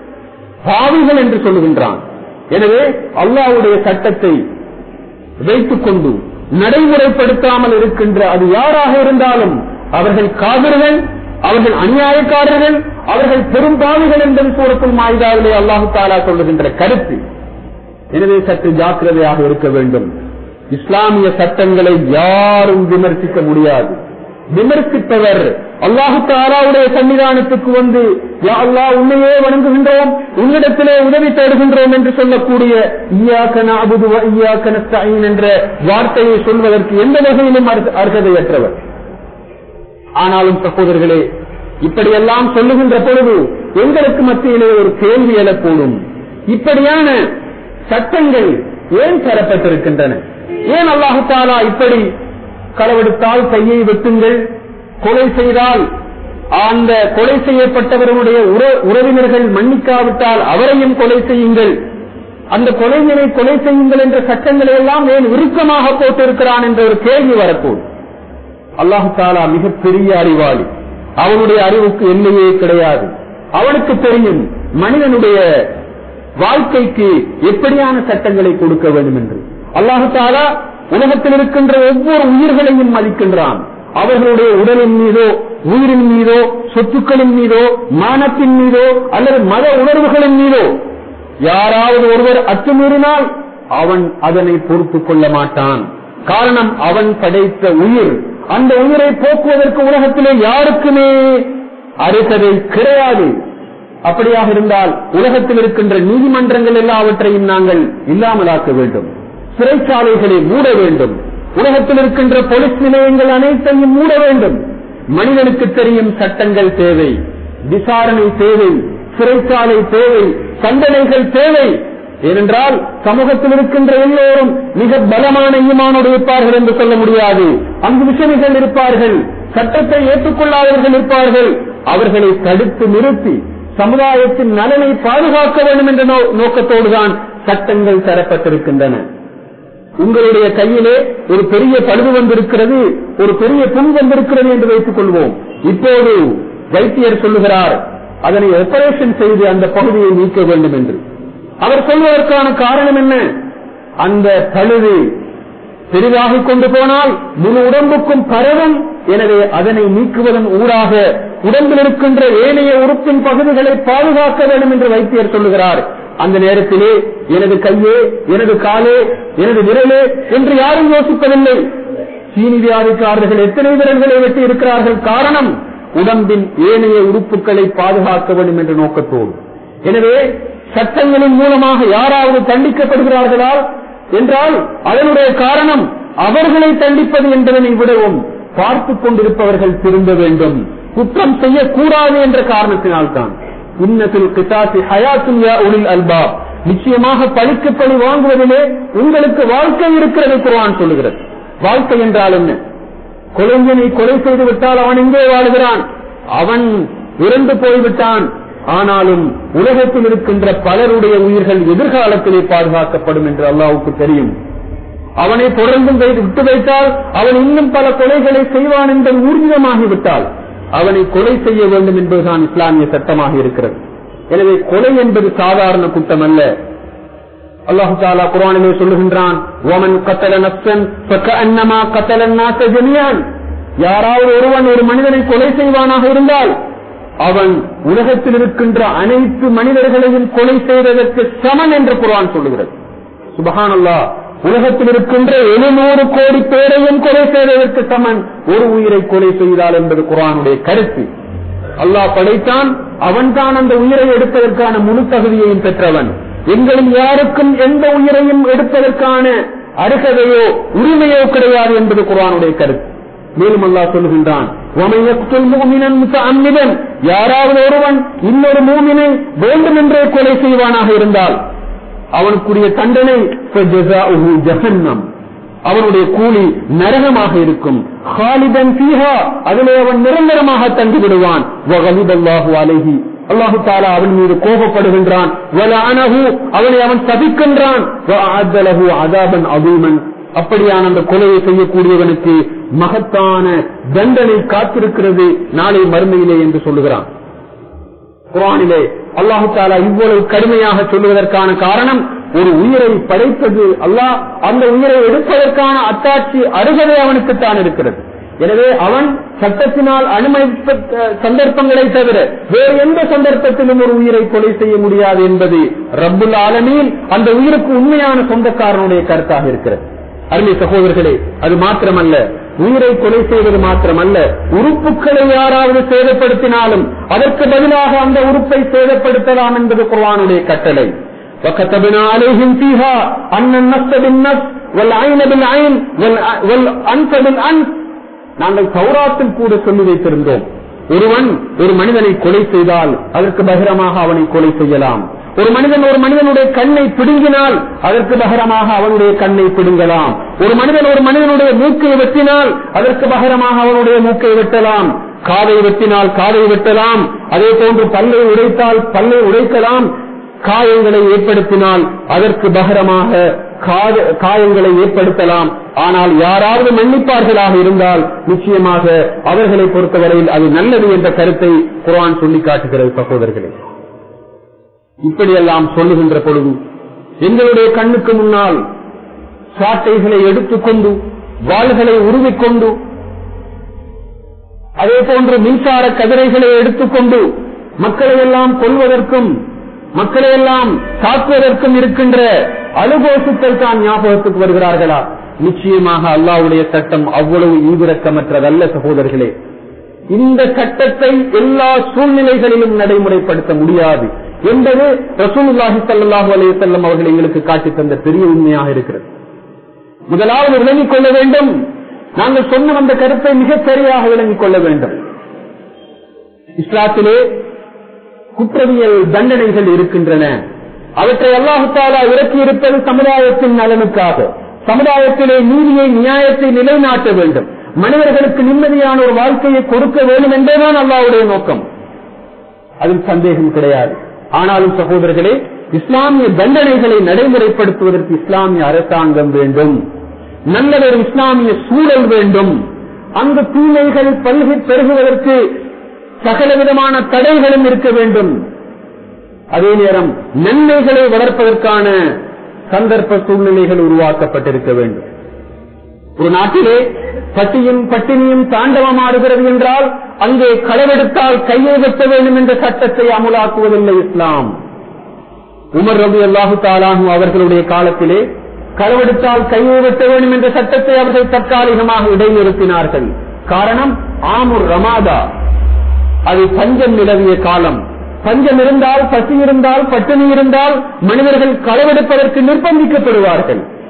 பாவிகள் என்று சொல்லுகின்றான் எனவே அல்லாஹ்வுடைய சட்டத்தை வைத்துக் கொண்டு நடைமுறைப்படுத்தாமல் இருக்கின்ற அது யாராக இருந்தாலும் அவர்கள் காவிர்கள் அவர்கள் அநியாயக்காரர்கள் அவர்கள் பெரும் பாவிகள் என்பது சூரத்துல் மாயுதாவிலே அல்லாஹு தாலா சொல்லுகின்ற கருத்து எனவே சற்று ஜாக்கிரதையாக இருக்க வேண்டும் இஸ்லாமிய சட்டங்களை யாரும் விமர்சிக்க முடியாது விமர்சிப்பவர் அல்லாஹு தாலாவுடைய சன்னிதானத்துக்கு வந்து யா அல்லாஹ் உன்னையே வணங்குகின்றோம் உன்னிடத்திலே உதவி தேடுகின்றோம் என்று சொல்லக்கூடிய ஈயாக்கன அபுதுவ ஈயாக்கன ஸ்தாயின் என்ற வார்த்தையை சொல்வதற்கு எந்த வகையிலும் அர்ஹ- அர்ஹதையற்றவர் ஆனாலும் சகோதரர்களே இப்படியெல்லாம் சொல்லுகின்ற பொழுது எங்களுக்கு மத்தியிலே ஒரு கேள்வி எழக்கூடும் இப்படியான சட்டங்கள் ஏன் தரப்பட்டிருக்கின்றன ஏன் அல்லாஹு தாலா இப்படி களவெடுத்தால் கையை வெட்டுங்கள் கொலை செய்தால் அந்த கொலை செய்யப்பட்டவருடைய உற- உறவினர்கள் மன்னிக்காவிட்டால் அவரையும் கொலை செய்யுங்கள் அந்த கொலைஞரை கொலை செய்யுங்கள் என்ற சட்டங்களை எல்லாம் ஏன் இறுக்கமாக போட்டிருக்கிறான் என்ற ஒரு கேள்வி வரக்கூடும் அல்லாஹு தாலா மிகப்பெரிய அறிவாளி அவனுடைய அறிவுக்கு எல்லையே கிடையாது அவனுக்கு தெரியும் மனிதனுடைய வாழ்க்கைக்கு எப்படியான சட்டங்களை கொடுக்க வேண்டும் என்று அல்லாஹு தாலா உலகத்தில் இருக்கின்ற ஒவ்வொரு உயிர்களையும் மதிக்கின்றான் அவர்களுடைய உடலின் மீதோ உயிரின் மீதோ சொத்துக்களின் மீதோ மானத்தின் மீதோ அல்லது மத உணர்வுகளின் மீதோ யாராவது ஒருவர் அத்துமீறினால் அவன் அதனை பொறுத்துக் கொள்ள மாட்டான் காரணம் அவன் படைத்த உயிர் அந்த உயிரை போக்குவதற்கு உலகத்திலே யாருக்குமே அருகதை கிடையாது அப்படியாக இருந்தால் உலகத்தில் இருக்கின்ற நீதிமன்றங்கள் எல்லாவற்றையும் நாங்கள் இல்லாமலாக்க வேண்டும் சிறைச்சாலைகளை மூட வேண்டும் உலகத்தில் இருக்கின்ற போலீஸ் நிலையங்கள் அனைத்தையும் மூட வேண்டும் மனிதனுக்கு தெரியும் சட்டங்கள் தேவை விசாரணை தேவை சிறைச்சாலை தேவை தண்டனைகள் தேவை ஏனென்றால் சமூகத்தில் இருக்கின்ற எல்லோரும் மிக பலமான ஈமானோடு இருப்பார்கள் என்று சொல்ல முடியாது அங்கு விஷமிகள் இருப்பார்கள் சட்டத்தை ஏற்றுக்கொள்ளாதவர்கள் இருப்பார்கள் அவர்களை தடுத்து நிறுத்தி சமுதாயத்தின் நலனை பாதுகாக்க வேண்டும் என்ற நோ- நோக்கத்தோடுதான் சட்டங்கள் தரப்பட்டிருக்கின்றன உங்களுடைய கையிலே ஒரு பெரிய பழுது வந்திருக்கிறது ஒரு பெரிய புண் வந்திருக்கிறது என்று வைத்துக் கொள்வோம் இப்போது வைத்தியர் சொல்லுகிறார் அதனை ஆபரேஷன் செய்து அந்த பகுதியை நீக்க வேண்டும் என்று அவர் சொல்வதற்கான காரணம் என்ன அந்த பழுது பெரிதாகிக் கொண்டு போனால் முழு உடம்புக்கும் பரவும் எனவே அதனை நீக்குவதன் ஊடாக உடம்பில் இருக்கின்ற ஏனைய உறுப்பின் பகுதிகளை பாதுகாக்க வேண்டும் என்று வைத்தியர் சொல்லுகிறார் அந்த நேரத்திலே எனது கையே எனது காலே எனது விரலே என்று யாரும் யோசிப்பதில்லை சீனி வியாதிக்காரர்கள் எத்தனை விரல்களை வெட்டி இருக்கிறார்கள் காரணம் உடம்பின் ஏனைய உறுப்புகளை பாதுகாக்க வேண்டும் என்ற நோக்கத்தோடு எனவே சட்டங்களின் மூலமாக யாராவது தண்டிக்கப்படுகிறார்களா என்றால் அதனுடைய காரணம் அவர்களை தண்டிப்பது என்பதனை விடவும் பார்த்துக் கொண்டிருப்பவர்கள் திரும்ப வேண்டும் குற்றம் செய்யக்கூடாது என்ற காரணத்தினால்தான் இன்னத்தில் கிசாசி ஹயாத்தும் யா உலில் அல்பா நிச்சயமாக பழிக்கு பழி வாங்குவதிலே உங்களுக்கு வாழ்க்கை இருக்கிறது குர்ஆன் சொல்லுகிறது வாழ்க்கை என்றால் என்ன கொலைஞனை கொலை செய்து விட்டால் அவன் எங்கே வாழ்கிறான் அவன் இறந்து போய்விட்டான் ஆனாலும் உலகத்தில் இருக்கின்ற பலருடைய உயிர்கள் எதிர்காலத்திலே பாதுகாக்கப்படும் என்று அல்லாவுக்கு தெரியும் அவனை தொடர்ந்தும் செய்து விட்டு வைத்தால் அவன் இன்னும் பல கொலைகளை செய்வான் என்பது ஊர்ஜிதமாகிவிட்டால் அவனை கொலை செய்ய வேண்டும் என்பதுதான் இஸ்லாமிய சட்டமாக இருக்கிறது எனவே கொலை என்பது சாதாரண குற்றம் அல்ல அல்லாஹு தாலா குரானிலே சொல்லுகின்றான் ஓமன் கத்தல நப்சன் அன்னமா கத்தல நாச ஜெமியான் யாராவது ஒருவன் ஒரு மனிதனை கொலை செய்வானாக இருந்தால் அவன் உலகத்தில் இருக்கின்ற அனைத்து மனிதர்களையும் கொலை செய்வதற்கு சமன் என்று குரான் சொல்லுகிறது சுபஹான் அல்லா உலகத்தில் இருக்கின்ற எழுநூறு கோடி பேரையும் கொலை செய்வதற்கு சமன் ஒரு உயிரை கொலை செய்தால் என்பது குரானுடைய கருத்து அல்லாஹ் படைத்தான் அவன்தான் அந்த உயிரை எடுப்பதற்கான முழு தகுதியையும் பெற்றவன் எங்களில் யாருக்கும் எந்த உயிரையும் எடுப்பதற்கான அருகதையோ உரிமையோ கிடையாது என்பது குரானுடைய கருத்து மேலும் அல்லாஹ் சொல்லுகின்றான் யாராவது ஒருவன் இன்னொரு மூமினை வேண்டுமென்றே கொலை செய்வானாக இருந்தால் அவனுக்குரிய தண்டனை ஜஹன்னம் அவனுடைய கூலி நரகமாக இருக்கும் ஹாலிதன் சீஹா அதிலே அவன் நிரந்தரமாக தங்கி விடுவான் அலைஹி அல்லாஹு தாலா அவன் மீது கோபப்படுகின்றான் அவனை அவன் சபிக்கின்றான் அதாபன் அபூமன் அப்படியான அந்த கொலையை செய்யக்கூடியவனுக்கு மகத்தான தண்டனை காத்திருக்கிறது நாளை மறுமையிலே என்று சொல்லுகிறான் குரானிலே அல்லாஹு தாலா இவ்வளவு கடுமையாக சொல்லுவதற்கான காரணம் ஒரு உயிரை படைத்தது அல்லாஹ் அந்த உயிரை எடுப்பதற்கான அத்தாட்சி அருகதை அவனுக்குத்தான் இருக்கிறது எனவே அவன் சட்டத்தினால் அனுமதித்த சந்தர்ப்பங்களை தவிர வேறு எந்த சந்தர்ப்பத்திலும் ஒரு உயிரை கொலை செய்ய முடியாது என்பது ரப்புல் ஆலமீன் அந்த உயிருக்கு உண்மையான சொந்தக்காரனுடைய கருத்தாக இருக்கிறது அருமை சகோதரர்களே அது மாத்திரமல்ல உயிரை கொலை செய்வது மாத்திரமல்ல உறுப்புகளை யாராவது சேதப்படுத்தினாலும் அதற்கு பதிலாக அந்த உறுப்பை சேதப்படுத்தலாம் என்பது குர்வானுடைய கட்டளை وكتبنا عليهم فيها أن النفس بالنفس والعين بالعين والأنف بالأنف நாங்கள் சௌராத்தில் கூட சொல்லி வைத்திருந்தோம் ஒருவன் ஒரு மனிதனை கொலை செய்தால் அதற்கு பகிரமாக அவனை கொலை செய்யலாம் ஒரு மனிதன் ஒரு மனிதனுடைய கண்ணை பிடுங்கினால் அதற்கு பகரமாக அவனுடைய கண்ணை பிடுங்கலாம் ஒரு மனிதன் ஒரு மனிதனுடைய மூக்கை வெட்டினால் அதற்கு பகரமாக அவனுடைய மூக்கை வெட்டலாம் காதை வெட்டினால் காதை வெட்டலாம் அதே போன்று பல்லை உடைத்தால் பல்லை உடைக்கலாம் காயங்களை ஏற்படுத்தினால் அதற்கு பகரமாக காயங்களை ஏற்படுத்தலாம் ஆனால் யாராவது மன்னிப்பார்களாக இருந்தால் நிச்சயமாக அவர்களை பொறுத்தவரையில் அது நல்லது என்ற கருத்தை குரான் சொல்லி காட்டுகிறது சகோதரர்களே இப்படியெல்லாம் சொல்லுகின்ற பொழுது எங்களுடைய கண்ணுக்கு முன்னால் சாட்டைகளை எடுத்துக்கொண்டு வாள்களை உருவிக்கொண்டு அதே போன்று மின்சார கதிரைகளை எடுத்துக்கொண்டு மக்களை எல்லாம் கொள்வதற்கும் மக்களை எல்லாம் தாக்குவதற்கும் இருக்கின்ற அலுகோசுக்கள் தான் ஞாபகத்துக்கு வருகிறார்களா நிச்சயமாக அல்லாவுடைய சட்டம் அவ்வளவு ஈவிரக்கமற்றதல்ல சகோதரர்களே இந்த சட்டத்தை எல்லா சூழ்நிலைகளிலும் நடைமுறைப்படுத்த முடியாது என்பது ரசூலுல்லாஹி ஸல்லல்லாஹு அலைஹி வஸல்லம் அவர்கள் எங்களுக்கு காட்டி தந்த பெரிய உண்மையாக இருக்கிறது முதலாவது விளங்கிக் கொள்ள வேண்டும் நாங்கள் சொன்ன அந்த கருத்தை மிகச் சரியாக விளங்கிக் கொள்ள வேண்டும் இஸ்லாத்திலே குற்றவியல் தண்டனைகள் இருக்கின்றன அவற்றை அல்லாஹு தாலா இறக்கி இருப்பது சமுதாயத்தின் நலனுக்காக சமுதாயத்திலே நீதியை நியாயத்தை நிலைநாட்ட வேண்டும் மனிதர்களுக்கு நிம்மதியான ஒரு வாழ்க்கையை கொடுக்க வேண்டும் என்பதுதான் அல்லாவுடைய நோக்கம் அதில் சந்தேகம் கிடையாது ஆனாலும் சகோதரர்களே இஸ்லாமிய தண்டனைகளை நடைமுறைப்படுத்துவதற்கு இஸ்லாமிய அரசாங்கம் வேண்டும் நல்லதொரு இஸ்லாமிய சூழல் வேண்டும் அந்த தூய்மைகள் பல்கி பெருகுவதற்கு சகல விதமான தடைகளும் இருக்க வேண்டும் அதே நேரம் நன்மைகளை வளர்ப்பதற்கான சந்தர்ப்ப சூழ்நிலைகள் உருவாக்கப்பட்டிருக்க வேண்டும் ஒரு நாட்டிலே பட்டியும் பட்டினியும் தாண்டவமாடுகிறது என்றால் அங்கே களவெடுத்தால் கையை வெட்ட வேண்டும் என்ற சட்டத்தை அமுலாக்குவதில்லை இஸ்லாம் உமர் ரபி அல்லாஹு தாலானு அவர்களுடைய காலத்திலே களவெடுத்தால் கையை வெட்ட வேண்டும் என்ற சட்டத்தை அவர்கள் தற்காலிகமாக இடைநிறுத்தினார்கள் காரணம் ஆமுர் ரமாதா அது பஞ்சம் நிலவிய காலம் பஞ்சம் இருந்தால் பசி இருந்தால் பட்டினி இருந்தால் மனிதர்கள் களவெடுப்பதற்கு நிர்பந்திக்கப்படுவார்கள்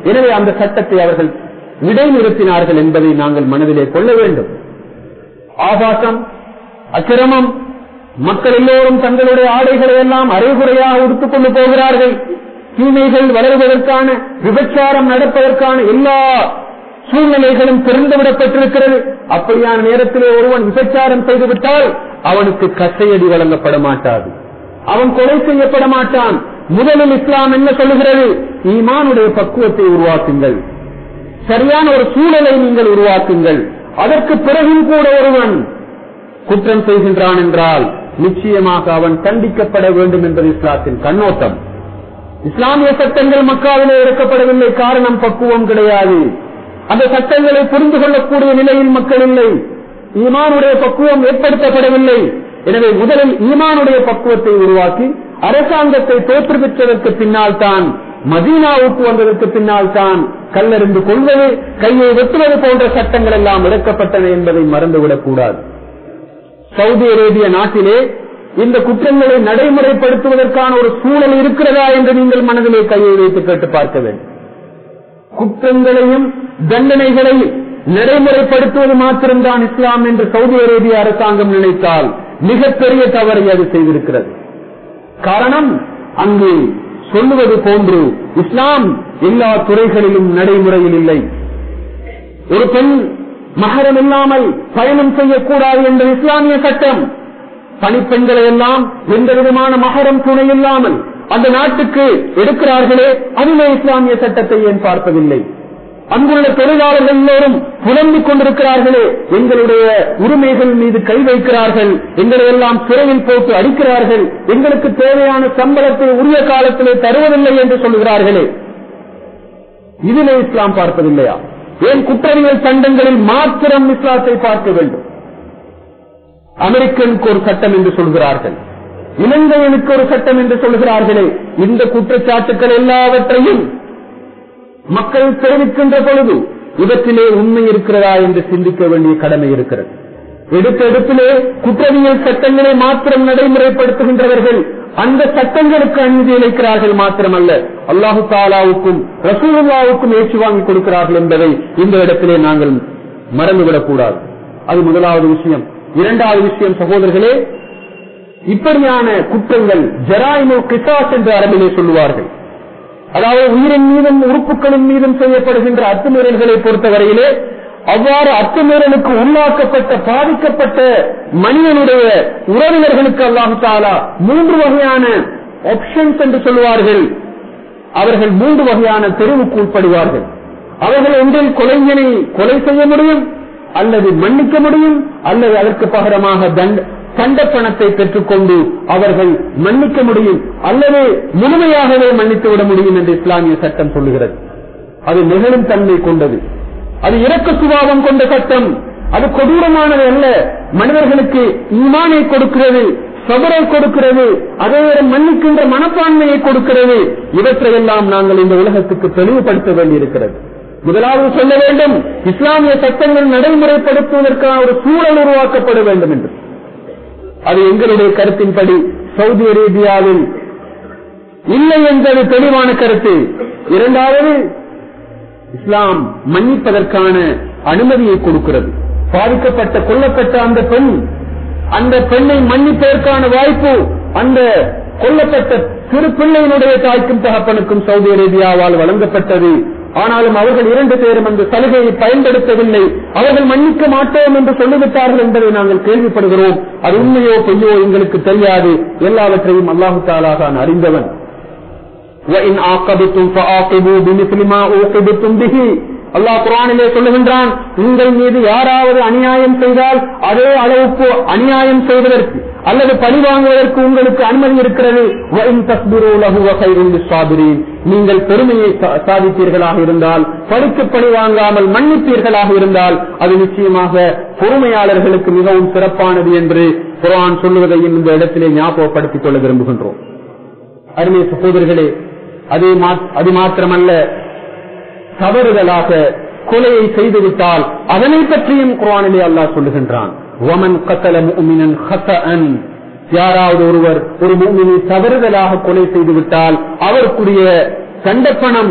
எனவே அந்த சட்டத்தை அவர்கள் இடைநிறுத்தினார்கள் என்பதை நாங்கள் மனதிலே கொள்ள வேண்டும் ஆபாசம் அக்கிரமம் மக்கள் எல்லோரும் தங்களுடைய ஆடைகளை எல்லாம் அரைகுறையாக உடுத்துக் கொண்டு போகிறார்கள் தீமைகள் வளருவதற்கான விபச்சாரம் நடப்பதற்கான எல்லா சூழ்நிலைகளும் திறந்துவிடப்பட்டிருக்கிறது அப்படியான நேரத்திலே ஒருவன் விபச்சாரம் செய்துவிட்டால் அவனுக்கு கசையடி வழங்கப்பட மாட்டாது அவன் கொலை செய்யப்பட மாட்டான் முதலில் இஸ்லாம் என்ன சொல்லுகிறது ஈமானுடைய பக்குவத்தை உருவாக்குங்கள் சரியான ஒரு சூழலை நீங்கள் உருவாக்குங்கள் அதற்கு பிறகும் கூட ஒருவன் குற்றம் செய்கின்றான் என்றால் நிச்சயமாக அவன் தண்டிக்கப்பட வேண்டும் என்பது இஸ்லாத்தின் கண்ணோட்டம் இஸ்லாமிய சட்டங்கள் மக்காவிலே இறக்கப்படவில்லை காரணம் பக்குவம் கிடையாது அந்த சட்டங்களை புரிந்து கொள்ளக்கூடிய நிலையில் மக்கள் இல்லை ஈமானுடைய பக்குவம் ஏற்படுத்தப்படவில்லை எனவே முதலில் ஈமானுடைய பக்குவத்தை உருவாக்கி அரசாங்கத்தை தோற்றுவித்ததற்கு பின்னால் தான் மதீனாவுக்கு வந்ததற்கு பின்னால் தான் கல்லறிந்து கொள்வது கையை வெட்டுவது போன்ற சட்டங்கள் எல்லாம் இறக்கப்பட்டன என்பதை மறந்துவிடக் கூடாது சவுதி அரேபிய நாட்டிலே இந்த குற்றங்களை நடைமுறைப்படுத்துவதற்கான ஒரு சூழல் இருக்கிறதா என்று நீங்கள் மனதிலே கையை வைத்து கேட்டு பார்க்க வேண்டும் குற்றங்களையும் தண்டனைகளையும் நடைமுறைப்படுத்துவது மாத்திரம்தான் இஸ்லாம் என்று சவுதி அரேபிய அரசாங்கம் நினைத்தால் மிகப்பெரிய தவறை அது செய்திருக்கிறது காரணம் அங்கு சொல்லுவது போன்று இஸ்லாம் எல்லா துறைகளிலும் நடைமுறையில் இல்லை ஒரு பெண் மகரம் இல்லாமல் பயணம் செய்யக்கூடாது என்ற இஸ்லாமிய சட்டம் பணிப்பெண்களை எல்லாம் எந்த விதமான மகரம் துணை இல்லாமல் அந்த நாட்டுக்கு எடுக்கிறார்களே அதிலே இஸ்லாமிய சட்டத்தை ஏன் பார்ப்பதில்லை அங்குள்ள தொழிலாளர்கள் எல்லோரும் புலம்பிக் கொண்டிருக்கிறார்களே எங்களுடைய உரிமைகள் மீது கை வைக்கிறார்கள் எங்களை எல்லாம் சிறையில் போட்டு அடிக்கிறார்கள் எங்களுக்கு தேவையான சம்பளத்தை உரிய காலத்திலே தருவதில்லை என்று சொல்லுகிறார்களே இதிலே இஸ்லாம் பார்ப்பதில்லையா ஏன் குற்றவியல் சட்டங்களில் மாத்திரம் இஸ்லாத்தை பார்க்க வேண்டும் அமெரிக்கனுக்கு ஒரு சட்டம் என்று சொல்கிறார்கள் இலங்கையனுக்கு ஒரு சட்டம் என்று சொல்கிறார்களே இந்த குற்றச்சாட்டுக்கள் எல்லாவற்றையும் மக்கள் தெரிவிக்கின்ற பொழுது இவற்றிலே உண்மை இருக்கிறதா என்று சிந்திக்க வேண்டிய கடமை இருக்கிறது எடுத்த எடுப்பிலே குற்றவியல் சட்டங்களை மாத்திரம் நடைமுறைப்படுத்துகின்றவர்கள் அந்த சட்டங்களுக்கு அநீதி இழைக்கிறார்கள் மாத்திரமல்ல அல்லாஹு தாலாவுக்கும் ரசூலுல்லாவுக்கும் ஏற்று வாங்கி கொடுக்கிறார்கள் என்பதை இந்த இடத்திலே நாங்கள் மறந்துவிடக் கூடாது அது முதலாவது விஷயம் இரண்டாவது விஷயம் சகோதரர்களே இப்படியான குற்றங்கள் ஜராயினோ கிசாஸ் என்று அரபிலே சொல்லுவார்கள் அதாவது உயிரின் மீதும் உறுப்புகளின் மீதும் செய்யப்படுகின்ற அத்துமீறல்களை பொறுத்தவரையிலே அவ்வாறு அத்துமீறலுக்கு உள்ளாக்கப்பட்ட பாதிக்கப்பட்ட மனிதனுடைய உறவினர்களுக்கு அல்லாஹு தாலா மூன்று வகையான ஆப்ஷன்ஸ் என்று சொல்லுவார்கள் அவர்கள் மூன்று வகையான தெருவுக்கு உட்படுவார்கள் அவர்கள் ஒன்றில் கொலைஞனை கொலை செய்ய முடியும் அல்லது மன்னிக்க முடியும் அல்லது அதற்கு பகரமாக தண்ட தண்ட பணத்தை பெற்றுக்கொண்டு அவர்கள் மன்னிக்க முடியும் அல்லது முழுமையாகவே மன்னித்து விட முடியும் என்று இஸ்லாமிய சட்டம் சொல்லுகிறது அது நிகழும் தன்மை கொண்டது அது இறக்க சுபாவம் கொண்ட சட்டம் அது கொடூரமானது அல்ல மனிதர்களுக்கு ஈமானை கொடுக்கிறது சபரை கொடுக்கிறது அதே நேரம் மன்னிக்கின்ற மனப்பான்மையை கொடுக்கிறது இவற்றையெல்லாம் நாங்கள் இந்த உலகத்துக்கு தெளிவுபடுத்த வேண்டியிருக்கிறது முதலாவது சொல்ல வேண்டும் இஸ்லாமிய சட்டங்கள் நடைமுறைப்படுத்துவதற்கான ஒரு சூழல் உருவாக்கப்பட வேண்டும் என்று அது எங்களுடைய கருத்தின்படி சவுதி அரேபியாவில் இல்லை என்பது தெளிவான கருத்து இரண்டாவது இஸ்லாம் மன்னிப்பதற்கான அனுமதியை கொடுக்கிறது பாதிக்கப்பட்ட கொல்லப்பட்ட அந்த பெண் அந்த பெண்ணை மன்னிப்பதற்கான வாய்ப்பு அந்த கொல்லப்பட்ட சிறு பிள்ளையினுடைய தாய்க்கும் தகப்பனுக்கும் சவுதி அரேபியாவால் வழங்கப்பட்டது ஆனாலும் அவர்கள் இரண்டு பேரும் அந்த சலுகையை பயன்படுத்தவில்லை அவர்கள் மன்னிக்க மாட்டோம் என்று சொல்லிவிட்டார்கள் என்பதை நாங்கள் கேள்விப்படுகிறோம் அது உண்மையோ பொய்யோ எங்களுக்கு தெரியாது எல்லாவற்றையும் அல்லாஹு தாலாகான் அறிந்தவன் وَإِنْ عَاقَبْتُمْ فَعَاقِبُوا بِمِثْلِ مَا عُوقِبْتُمْ بِهِ அல்லாஹ் குரானிலே சொல்லுகின்றான் உங்கள் மீது யாராவது அநியாயம் செய்தால் அதே அளவுக்கு அநியாயம் செய்வதற்கு அல்லது பழி வாங்குவதற்கு உங்களுக்கு அனுமதி இருக்கிறது وَإِنْ تَصْبِرُوا لَهُوَ خَيْرٌ لِلصَّابِرِينَ நீங்கள் பெருமையை சா- சாதித்தீர்களாக இருந்தால் பழிக்கு பழி வாங்காமல் மன்னிப்பீர்களாக இருந்தால் அது நிச்சயமாக பொறுமையாளர்களுக்கு மிகவும் சிறப்பானது என்று குரான் சொல்லுவதையும் இந்த இடத்திலே ஞாபகப்படுத்திக் கொள்ள விரும்புகின்றோம் அருமை சகோதரர்களே அதே மா- அது மாத்திரமல்ல தவறுதலாக கொலையை செய்துவிட்டால் அதனை பற்றியும் குரானிலே அல்லாஹ் சொல்லுகின்றான் وَمَنْ قَتَلَ مُؤْمِنًا خَطَأً யாராவது ஒருவர் ஒரு மூமினை தவறுதலாக கொலை செய்து விட்டால் அவருக்குரிய தண்டப்பணம்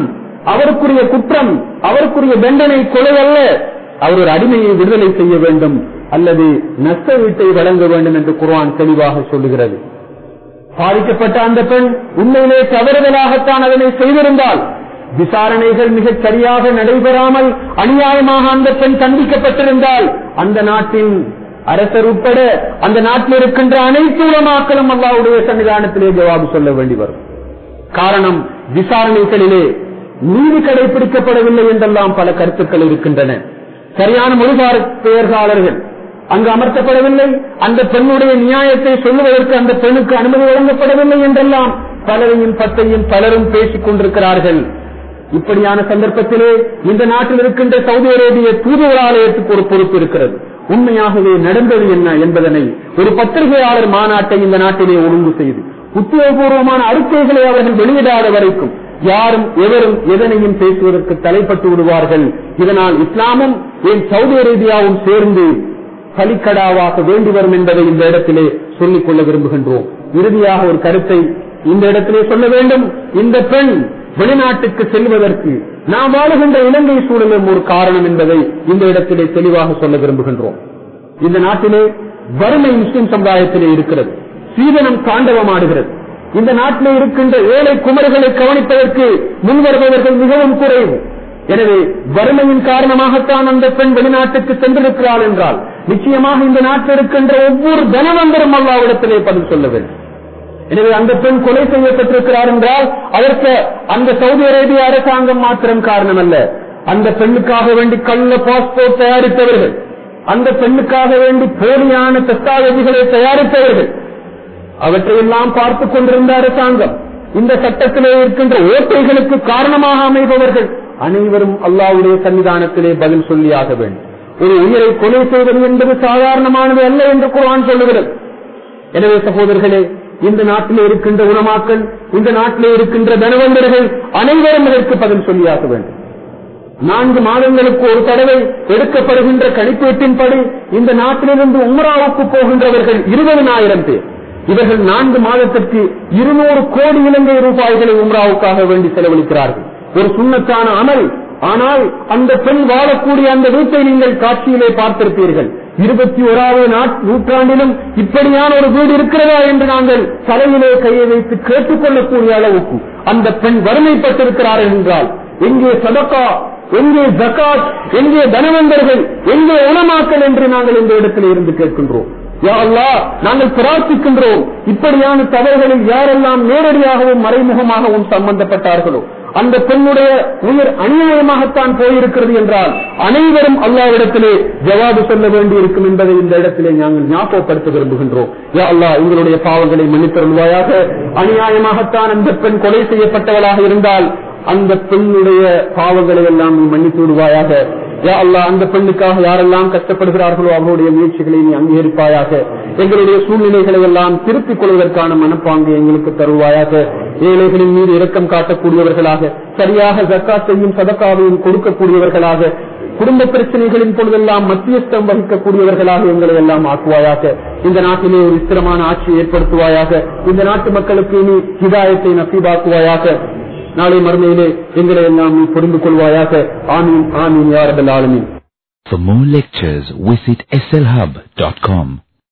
அவருக்குரிய குற்றம் அவருக்குரிய தண்டனை கொலை அல்ல அவர் ஒரு அடிமையை விடுதலை செய்ய வேண்டும் அல்லது நஷ்ட வீட்டை வழங்க வேண்டும் என்று குர்ஆன் தெளிவாக சொல்லுகிறது பாதிக்கப்பட்ட அந்த பெண் உண்மையிலே தவறுதலாகத்தான் அதனை செய்திருந்தால் விசாரணைகள் மிகச் சரியாக நடைபெறாமல் அநியாயமாக அந்த பெண் தண்டிக்கப்பட்டிருந்தால் அந்த நாட்டின் அரசர் உட்பட அந்த நாட்டில் இருக்கின்ற அனைத்து உலமாக்களும் அல்லாவுடைய சன்னிதானத்திலே ஜவாபு சொல்ல வேண்டி வரும் காரணம் விசாரணைகளிலே நீதி கடைபிடிக்கப்படவில்லை என்றெல்லாம் பல கருத்துக்கள் இருக்கின்றன சரியான மொழிபார்ப்பெயர்காளர்கள் அங்கு அமர்த்தப்படவில்லை அந்த பெண்ணுடைய நியாயத்தை சொல்லுவதற்கு அந்த பெண்ணுக்கு அனுமதி வழங்கப்படவில்லை என்றெல்லாம் பலரையும் பத்தையும் பலரும் பேசிக் கொண்டிருக்கிறார்கள் இப்படியான சந்தர்ப்பத்திலே இந்த நாட்டில் இருக்கின்ற சவுதி அரேபிய தூதுவர் ஆலயத்துக்கு ஒரு பொறுப்பு இருக்கிறது உண்மையாகவே நடந்தது என்ன என்பதனை ஒரு பத்திரிகையாளர் மாநாட்டை இந்த நாட்டிலே ஒழுங்கு செய்து உத்தியோகபூர்வமான அறிக்கைகளை அவர்கள் வெளியிடாத வரைக்கும் யாரும் எவரும் எதனையும் பேசுவதற்கு தலைப்பட்டு விடுவார்கள் இதனால் இஸ்லாமும் ஏன் சவுதி அரேபியாவும் சேர்ந்து பலிக்கடாவாக வேண்டி வரும் என்பதை இந்த இடத்திலே சொல்லிக் கொள்ள விரும்புகின்றோம் இறுதியாக ஒரு கருத்தை இந்த இடத்திலே சொல்ல வேண்டும் இந்த பெண் வெளிநாட்டுக்கு செல்வதற்கு நாம் வாழுகின்ற இலங்கை சூழலும் ஒரு காரணம் என்பதை இந்த இடத்திலே தெளிவாக சொல்ல விரும்புகின்றோம் இந்த நாட்டிலே வறுமை முஸ்லிம் சமுதாயத்திலே இருக்கிறது சீதனம் தாண்டவமாடுகிறது இந்த நாட்டிலே இருக்கின்ற ஏழை குமர்களை கவனிப்பதற்கு முன்வருபவர்கள் மிகவும் குறைவு எனவே வறுமையின் காரணமாகத்தான் அந்த பெண் வெளிநாட்டுக்கு சென்றிருக்கிறாள் என்றால் நிச்சயமாக இந்த நாட்டில் இருக்கின்ற ஒவ்வொரு தனவந்தரும் அல்லாவிடத்திலே பதில் சொல்ல வேண்டும் எனவே அந்த பெண் கொலை செய்யப்பட்டிருக்கிறார் என்றால் அதற்கு அந்த சவுதி அரேபிய அரசாங்கம் மாத்திரம் காரணம் அல்ல அந்த பெண்ணுக்காக வேண்டி கள்ள பாஸ்போர்ட் தயாரித்தவர்கள் அந்த பெண்ணுக்காக வேண்டி போலியான தஸ்தாவேஜுகளை தயாரித்தவர்கள் அவற்றையெல்லாம் பார்த்துக் கொண்டிருந்த அரசாங்கம் இந்த சட்டத்திலே இருக்கின்ற ஓட்டைகளுக்கு காரணமாக அமைபவர்கள் அனைவரும் அல்லாவுடைய சன்னிதானத்திலே பதில் சொல்லியாக வேண்டும் ஒரு உயிரை கொலை செய்வது என்பது சாதாரணமானது அல்ல என்று குரான் சொல்லுகிறது எனவே சகோதரர்களே இந்த நாட்டிலே இருக்கின்ற உணமாக்கள் இந்த நாட்டிலே இருக்கின்ற தனவந்தர்கள் அனைவரும் இதற்கு பதில் சொல்லியாக வேண்டும் நான்கு மாதங்களுக்கு ஒரு தடவை எடுக்கப்படுகின்ற கணிப்பீட்டின்படி இந்த நாட்டிலிருந்து உம்ராவுக்கு போகின்றவர்கள் இருபதனாயிரம் பேர் இவர்கள் நான்கு மாதத்திற்கு இருநூறு கோடி இலங்கை ரூபாய்களை உம்ராவுக்காக வேண்டி செலவழிக்கிறார்கள் ஒரு சுண்ணத்தான அமல் ஆனால் அந்த பெண் வாழக்கூடிய அந்த வீட்டை நீங்கள் காட்சியிலே பார்த்திருப்பீர்கள் இருபத்தி ஓராவது நூற்றாண்டிலும் இப்படியான ஒரு வீடு இருக்கிறதா என்று நாங்கள் தலையிலே கையை வைத்து கேட்டுக்கொள்ளக்கூடிய அளவுக்கு அந்த பெண் வறுமைப்பட்டிருக்கிறார்கள் என்றால் எங்கே சதக்கா எங்கே ஜக்காத் எங்கே தனவந்தர்கள் எங்கே உணமாக்கல் என்று நாங்கள் இந்த இடத்தில் இருந்து கேட்கின்றோம் யா அல்லாஹ் நாங்கள் பிரார்த்திக்கின்றோம் இப்படியான தவறுகளில் யாரெல்லாம் நேரடியாகவும் மறைமுகமாகவும் சம்பந்தப்பட்டார்களோ அந்த பெண்ணுடைய உயிர் அநியாயமாகத்தான் போயிருக்கிறது என்றால் அனைவரும் அல்லாவிடத்திலே ஜவாபு சொல்ல வேண்டி இருக்கும் என்பதை இந்த இடத்திலே நாங்கள் ஞாபகப்படுத்த விரும்புகின்றோம் யா அல்லாஹ் உங்களுடைய பாவங்களை மன்னித்தருள்வாயாக அநியாயமாகத்தான் அந்த பெண் கொலை செய்யப்பட்டவளாக இருந்தால் அந்த பெண்ணுடைய பாவங்களை எல்லாம் நீ மன்னித்து விடுவாயாக யா அல்லாஹ் அந்த பெண்ணுக்காக யாரெல்லாம் கஷ்டப்படுகிறார்களோ அவருடைய முயற்சிகளை நீ அங்கீகரிப்பாயாக எங்களுடைய சூழ்நிலைகளை எல்லாம் திருப்பிக் கொள்வதற்கான மனப்பாங்கு எங்களுக்கு தருவாயாக ஏழைகளின் மீது இரக்கம் காட்டக்கூடியவர்களாக சரியாக ஜக்காத்தையும் சதக்காவையும் கொடுக்கக்கூடியவர்களாக குடும்ப பிரச்சனைகளின் பொழுதெல்லாம் மத்தியஸ்தம் வகிக்கக்கூடியவர்களாக எங்களை எல்லாம் ஆக்குவாயாக இந்த நாட்டிலே ஒரு ஸ்திரமான ஆட்சியை ஏற்படுத்துவாயாக இந்த நாட்டு மக்களுக்கு நீ ஹிதாயத்தை நசீபாக்குவாயாக நாளை மறுமையிலே எங்களை எல்லாம் நீ புரிந்து கொள்வாயாக ஆமீன் ஆமீன் யாரபல் ஆலமீன் For more lectures, visit slhub.com.